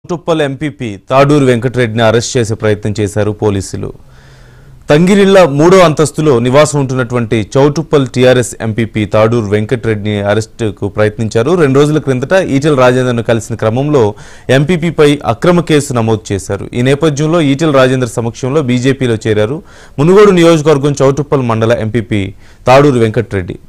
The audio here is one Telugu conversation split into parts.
టుప్పల్ ఎంపీపీ తాడూరు వెంకటరెడ్డిని అరెస్ట్ చేసే ప్రయత్నం చేశారు పోలీసులు తంగిరిళ్ల మూడో అంతస్తులో నివాసం ఉంటున్నటువంటి చౌటుప్పల్ టీఆర్ఎస్ ఎంపీపీ తాడూరు వెంకటరెడ్డిని అరెస్టుకు ప్రయత్నించారు రెండు రోజుల క్రిందట ఈటెల రాజేందర్ను కలిసిన క్రమంలో ఎంపీపీపై అక్రమ కేసు నమోదు చేశారు ఈ నేపథ్యంలో ఈటెల రాజేందర్ సమక్షంలో బీజేపీలో చేరారు మునుగోడు నియోజకవర్గం చౌటుప్పల్ మండల ఎంపీపీ తాడూరు వెంకటరెడ్డి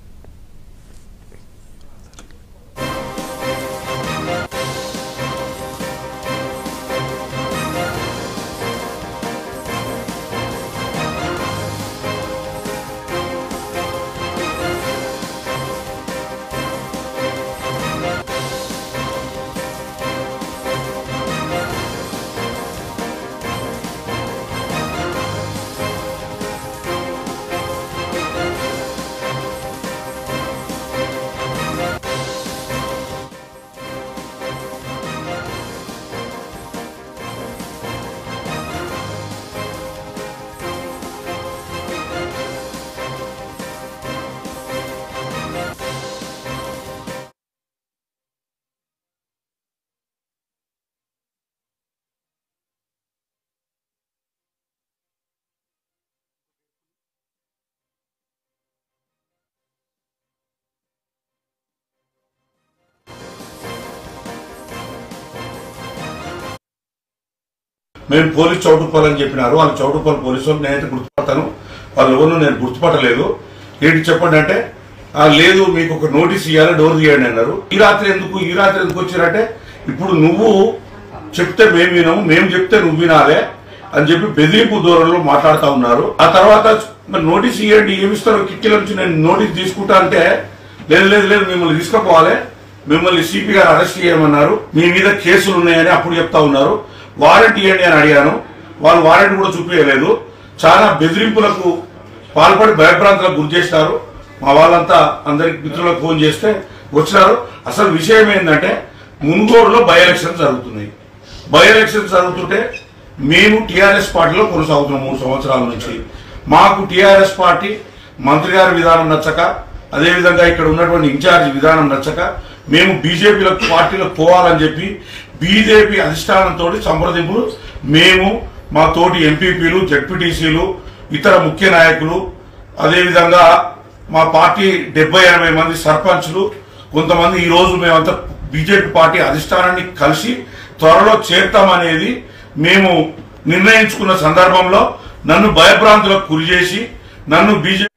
మేము పోలీస్ చౌటుప్పల్ అని చెప్పినారు వాళ్ళు చౌటుప్పల్ పోలీసు వాళ్ళు నేనైతే గుర్తుపడతాను వాళ్ళు ఎవరు నేను గుర్తుపట్టలేదు ఏంటి చెప్పండి అంటే "ఆ, లేదు మీకు ఒక నోటీస్ ఇవ్వాలి డోర్ తీయండి అన్నారు ఈ రాత్రి ఎందుకు ఈ రాత్రి ఎందుకు వచ్చారంటే ఇప్పుడు నువ్వు చెప్తే మేము వినము మేము చెప్తే నువ్వు వినాలే అని చెప్పి బెదిరింపు దూరంలో మాట్లాడుతా ఉన్నారు ఆ తర్వాత మరి నోటీస్ ఇవ్వండి ఏమిస్తారో కిక్కిల నుంచి నేను నోటీస్ తీసుకుంటా అంటే లేదు లేదు లేదు మిమ్మల్ని తీసుకుపోవాలి మిమ్మల్ని సిపి గారు అరెస్ట్ చేయమన్నారు మీ మీద కేసులు ఉన్నాయని అప్పుడు చెప్తా ఉన్నారు వారెంట్ ఇవ్వండి అని అడిగాను వాళ్ళు వారెంట్ కూడా చూపించలేదు చాలా బెదిరింపులకు పాల్పడి భయభ్రాంతులకు గురి చేసినారు మా వాళ్ళంతా అందరికి మిత్రులకు ఫోన్ చేస్తే వచ్చినారు అసలు విషయం ఏంటంటే మునుగోడులో బై ఎలక్షన్ జరుగుతున్నాయి బై ఎలక్షన్ జరుగుతుంటే మేము టీఆర్ఎస్ పార్టీలో కొనసాగుతున్నాం మూడు సంవత్సరాల నుంచి మాకు టీఆర్ఎస్ పార్టీ మంత్రి గారి విధానం నచ్చక అదేవిధంగా ఇక్కడ ఉన్నటువంటి ఇన్ఛార్జ్ విధానం నచ్చక మేము బీజేపీలో పార్టీలో పోవాలని చెప్పి బీజేపీ అధిష్టానంతో సంప్రదింపులు మేము మా తోటి ఎంపీపీలు జడ్పీటీసీలు ఇతర ముఖ్య నాయకులు అదేవిధంగా మా పార్టీ డెబ్బై ఎనభై మంది సర్పంచ్లు కొంతమంది ఈ రోజు మేమంతా బీజేపీ పార్టీ అధిష్టానాన్ని కలిసి త్వరలో చేరుతామనేది మేము నిర్ణయించుకున్న సందర్భంలో నన్ను భయభ్రాంతులకు గురి చేసి నన్ను బీజేపీ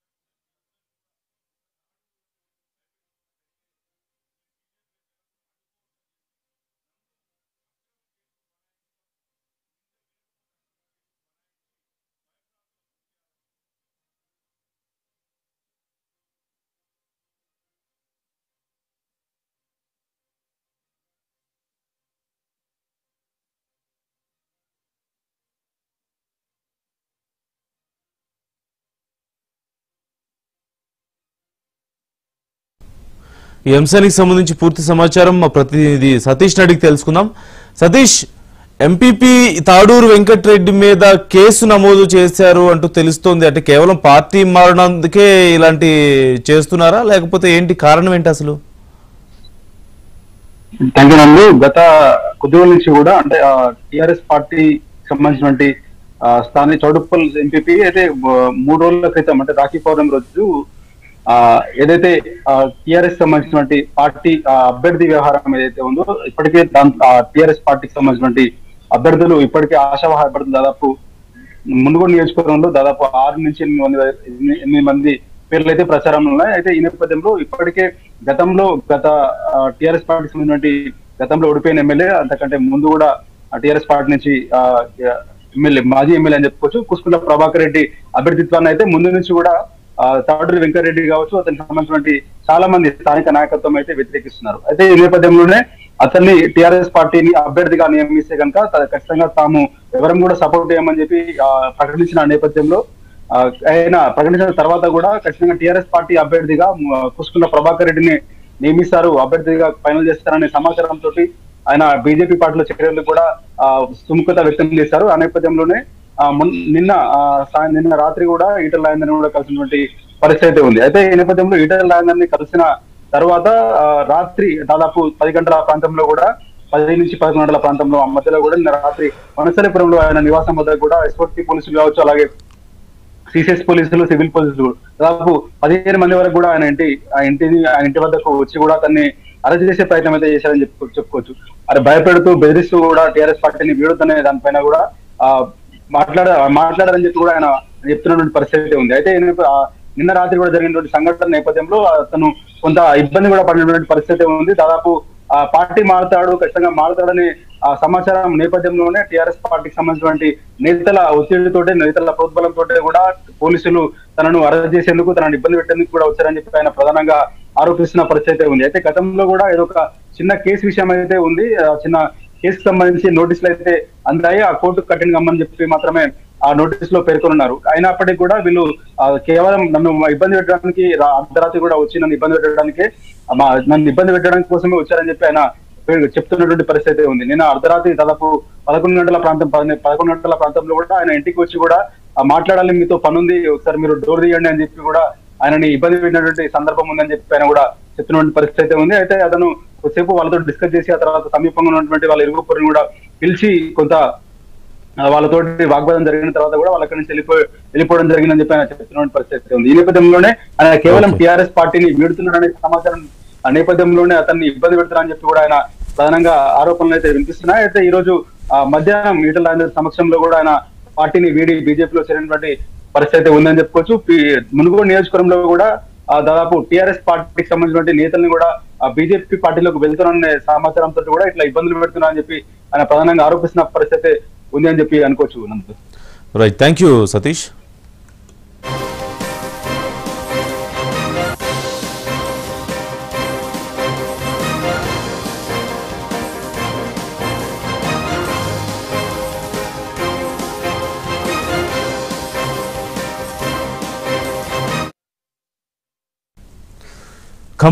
ఈ అంశానికి సంబంధించి పూర్తి సమాచారం మా ప్రతినిధి సతీష్ అడిగి తెలుసుకుందాం సతీష్ ఎంపీపీ తాడూరు వెంకటరెడ్డి మీద కేసు నమోదు చేశారు అంటూ తెలుస్తోంది అంటే కేవలం పార్టీ మారినందుకే ఇలాంటి చేస్తున్నారా లేకపోతే ఏంటి కారణం ఏంటి అసలు తెలంగాణలో గత కొద్ది రోజుల నుంచి కూడా అంటే టిఆర్ఎస్ పార్టీ సంబంధించినటువంటి ఆ, స్థానిక చౌడుప్పల్ ఎంపీపీ అయితే ఆ, మూడు రోజుల క్రితం అంటే రాఖీ పౌర్ణమి రోజు ఆ ఏదైతే టిఆర్ఎస్ సంబంధించినటువంటి పార్టీ ఆ, అభ్యర్థి వ్యవహారం ఏదైతే ఉందో ఇప్పటికే టిఆర్ఎస్ పార్టీకి సంబంధించినటువంటి అభ్యర్థులు ఇప్పటికే ఆశావాహ అభ్యర్థులు దాదాపు మునుగోడు నియోజకవర్గంలో దాదాపు ఆరు నుంచి ఎనిమిది మంది ఎనిమిది- ఎనిమిది మంది పేర్లు అయితే ప్రచారంలో ఉన్నాయి అయితే ఈ నేపథ్యంలో ఇప్పటికే గతంలో గత టిఆర్ఎస్ పార్టీకి సంబంధించినటువంటి గతంలో ఓడిపోయిన ఎమ్మెల్యే అంతకంటే ముందు కూడా టిఆర్ఎస్ పార్టీ నుంచి ఆ, ఎమ్మెల్యే మాజీ ఎమ్మెల్యే అని చెప్పుకోవచ్చు కుసుకుంట ప్రభాకర్ రెడ్డి అభ్యర్థిత్వాన్ని అయితే ముందు నుంచి కూడా ఆ, తాడూరి వెంకటరెడ్డి కావచ్చు అతనికి సంబంధించినటువంటి చాలా మంది స్థానిక నాయకత్వం అయితే వ్యతిరేకిస్తున్నారు అయితే ఈ నేపథ్యంలోనే అతన్ని టిఆర్ఎస్ పార్టీని అభ్యర్థిగా నియమిస్తే కనుక త- ఖచ్చితంగా తాము ఎవరం కూడా సపోర్ట్ చేయమని చెప్పి ఆ, ప్రకటించిన నేపథ్యంలో ఆ, ఆయన ప్రకటించిన తర్వాత కూడా ఖచ్చితంగా టిఆర్ఎస్ పార్టీ అభ్యర్థిగా మ, కుసుకున్న ప్రభాకర్ రెడ్డిని నియమిస్తారు అభ్యర్థిగా ఫైనల్ చేస్తారనే సమాచారం తోటి ఆయన బీజేపీ పార్టీలో చేరేందుకు కూడా ఆ, సుముఖత వ్యక్తం చేశారు ఆ నేపథ్యంలోనే ఆ, మొన్- నిన్న ఆ, సాయం- నిన్న రాత్రి కూడా ఈటల రాజేందర్ కూడా కలిసినటువంటి పరిస్థితి అయితే ఉంది అయితే ఈ నేపథ్యంలో ఈటల రాజేందర్ ని కలిసిన తర్వాత ఆ, రాత్రి దాదాపు పది గంటల ప్రాంతంలో కూడా పది నుంచి పదకొండు గంటల ప్రాంతంలో ఆ మధ్యలో కూడా నిన్న రాత్రి వనసలిపురంలో ఆయన నివాసం వద్ద కూడా ఎస్ఓటి పోలీసులు కావచ్చు అలాగే సిసిఎస్ పోలీసులు సివిల్ పోలీసులు దాదాపు పదిహేను మంది వరకు కూడా ఆయన ఇంటి ఆ ఇంటిని ఆ ఇంటి వద్దకు వచ్చి కూడా అతన్ని అరెస్ట్ చేసే ప్రయత్నం అయితే చేశారని చెప్పు చెప్పుకోవచ్చు అది భయపెడుతూ బెదిరిస్తూ కూడా టీఆర్ఎస్ పార్టీని వీడొద్దనే దానిపైన కూడా ఆ మాట్లాడ మాట్లాడారని చెప్పి కూడా ఆయన చెప్తున్నటువంటి పరిస్థితి ఉంది అయితే ఈయన, ఆ, నిన్న రాత్రి కూడా జరిగినటువంటి సంఘటన నేపథ్యంలో అతను కొంత ఇబ్బంది కూడా పడినటువంటి పరిస్థితి ఉంది దాదాపు ఆ పార్టీ మారుతాడు ఖచ్చితంగా మారుతాడని ఆ సమాచారం నేపథ్యంలోనే టిఆర్ఎస్ పార్టీకి సంబంధించినటువంటి నేతల ఒత్తిడితోటే నేతల ప్రోద్బలంతో కూడా పోలీసులు తనను అరెస్ట్ చేసేందుకు తనను ఇబ్బంది పెట్టేందుకు కూడా వచ్చారని చెప్పి ఆయన ప్రధానంగా ఆరోపిస్తున్న పరిస్థితి ఉంది అయితే గతంలో కూడా ఏదో ఒక చిన్న కేసు విషయం అయితే ఉంది ఆ చిన్న కేసుకు సంబంధించి నోటీసులు అయితే అందాయి ఆ కోర్టుకు కఠిన కమ్మని చెప్పి మాత్రమే ఆ నోటీస్ లో పేర్కొన్నారు అయినప్పటికీ కూడా వీళ్ళు ఆ, కేవలం నన్ను ఇబ్బంది పెట్టడానికి రా- అర్ధరాత్రి కూడా వచ్చి నన్ను ఇబ్బంది పెట్టడానికి ఆ, మా- నన్ను ఇబ్బంది పెట్టడానికి కోసమే వచ్చారని చెప్పి ఆయన పే- చెప్తున్నటువంటి పరిస్థితి ఉంది నిన్న అర్ధరాత్రి దాదాపు పదకొండు గంటల ప్రాంతం పది- పదకొండు గంటల ప్రాంతంలో కూడా ఆయన ఇంటికి వచ్చి కూడా ఆ, మాట్లాడాలి మీతో పనుంది ఒకసారి మీరు డోర్ తీయండి అని చెప్పి కూడా ఆయనని ఇబ్బంది పెట్టినటువంటి సందర్భం ఉందని చెప్పి ఆయన కూడా చెప్తున్నటువంటి పరిస్థితి ఉంది అయితే అతను కొద్దిసేపు వాళ్ళతో డిస్కస్ చేసి ఆ తర్వాత సమీపంగా ఉన్నటువంటి వాళ్ళ ఇరుగుపరిని కూడా పిలిచి కొంత ఆ, వాళ్ళతోటి వాగ్వాదం జరిగిన తర్వాత కూడా వాళ్ళ అక్కడి నుంచి వెళ్ళిపో వెళ్ళిపోవడం జరిగిందని చెప్పి ఆయన చెప్తున్న పరిస్థితి ఉంది ఈ నేపథ్యంలోనే ఆయన కేవలం Okay. టీఆర్ఎస్ పార్టీని వీడుతున్నాడనే సమాచారం ఆ నేపథ్యంలోనే అతన్ని ఇబ్బంది పెడుతున్నారని చెప్పి కూడా ఆయన ప్రధానంగా ఆరోపణలు అయితే వినిపిస్తున్నాయి అయితే ఈ రోజు ఆ, మధ్యాహ్నం ఈటల రాజేందర్ సమక్షంలో కూడా ఆయన పార్టీని వీడి బీజేపీలో చేరినటువంటి పరిస్థితి ఉందని చెప్పుకోవచ్చు పి- మునుగోడు నియోజకవర్గంలో కూడా ఆ, దాదాపు టీఆర్ఎస్ పార్టీకి సంబంధించినటువంటి నేతల్ని కూడా బీజేపీ పార్టీలోకి వెళ్తున్నారనే సమాచారంతో కూడా ఇట్లా ఇబ్బందులు పెడుతున్నారని చెప్పి ఆయన ప్రధానంగా ఆరోపిస్తున్న పరిస్థితి ఉంది అని చెప్పి అనుకోవచ్చు నందు రైట్ థ్యాంక్ యూ సతీష్